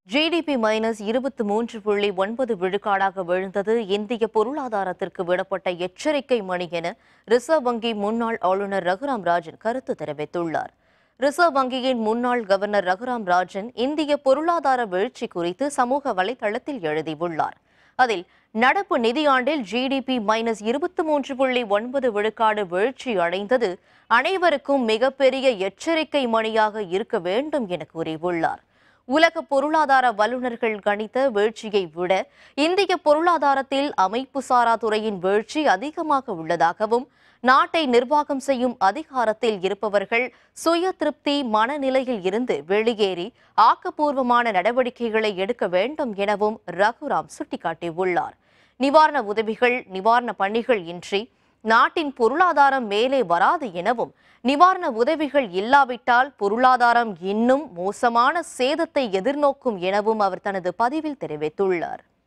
GDP minus இருபத்தி மூன்று புள்ளி ஒன்பது விழுக்காடாக விழுந்தது இந்திய பொருளாதாரத்திற்கு விடப்பட்ட எச்சரிக்கை மணி என ரிசர்வ் வங்கி முன்னாள் ஆளுநர் ரகுராம் ராஜன் கருத்து தெரிவித்துள்ளார் ரிசர்வ் வங்கியின் முன்னாள் கவர்னர் ரகுராம் ராஜன் இந்திய பொருளாதார வீழ்ச்சி குறித்து சமூக வலைதளத்தில் எழுதியுள்ளார் அதில் நடப்பு நிதியாண்டில் ஜிடிபி மைனஸ் இருபத்தி மூன்று புள்ளி ஒன்பது விழுக்காடு வீழ்ச்சி அடைந்தது அனைவருக்கும் மிகப்பெரிய எச்சரிக்கை மணியாக இருக்க வேண்டும் என கூறியுள்ளார் உலக பொருளாதார வல்லுநர்கள் கணித்த வீழ்ச்சியை விட இந்திய பொருளாதாரத்தில் அமைப்புசாரா துறையின் வீழ்ச்சி அதிகமாக உள்ளதாகவும் நாட்டை நிர்வாகம் செய்யும் அதிகாரத்தில் இருப்பவர்கள் சுய திருப்தி மனநிலையில் இருந்து வெளியேறி ஆக்கப்பூர்வமான நடவடிக்கைகளை எடுக்க வேண்டும் எனவும் ரகுராம் சுட்டிக்காட்டியுள்ளார் நிவாரண உதவிகள் நிவாரண பணிகள் இன்றி நாட்டின் பொருளாதாரம் மேலே வராது எனவும் நிவாரண உதவிகள் இல்லாவிட்டால் பொருளாதாரம் இன்னும் மோசமான சேதத்தை எதிர்நோக்கும் எனவும் அவர் தனது பதிவில் தெரிவித்துள்ளார்